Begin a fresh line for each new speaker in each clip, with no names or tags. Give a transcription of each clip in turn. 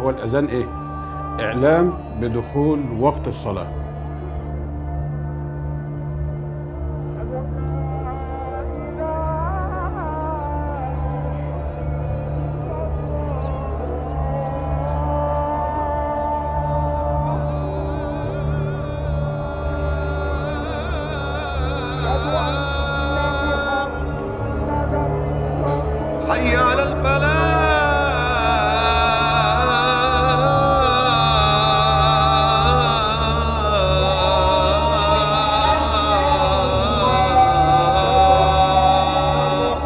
هو الاذان ايه اعلام بدخول وقت الصلاه
حي على الفلاح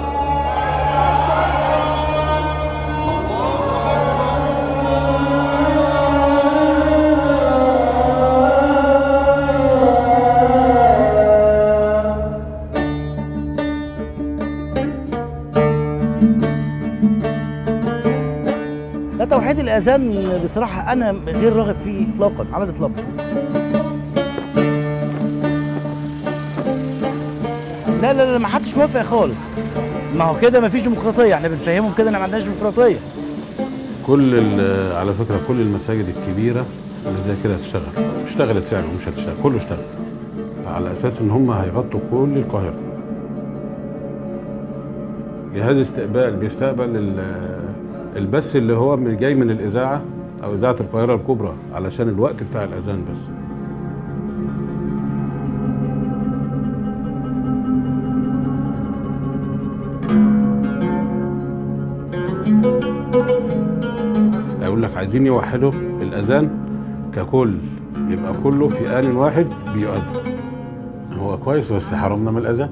لا توحيد الاذان بصراحه انا غير راغب فيه اطلاقا على الاطلاق لا لا لا ما حدش موافق خالص ما هو كده ما فيش ديمقراطيه احنا بنفهمهم كده ان ما عندناش ديمقراطيه
كل ال- على فكره كل المساجد الكبيره اللي زي كده هتشتغل اشتغلت فعلا ومش هتشتغل كله اشتغل على اساس ان هم هيغطوا كل القاهره جهاز استقبال بيستقبل ال- البث اللي هو من- جاي من الاذاعه او اذاعه القاهره الكبرى علشان الوقت بتاع الاذان بس يقول لك عايزين يوحدوا الاذان ككل يبقى كله في آن واحد بيؤذن هو كويس بس حرمنا من الاذان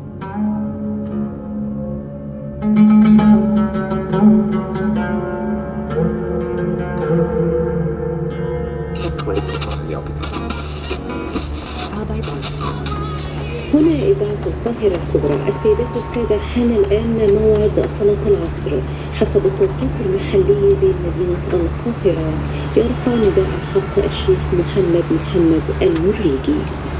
هنا إذاعة القاهرة الكبرى السيدات والسادة حان الآن موعد صلاة العصر حسب التوقيت المحلي لمدينة القاهرة يرفع نداء الحق الشيخ محمد محمد المريجي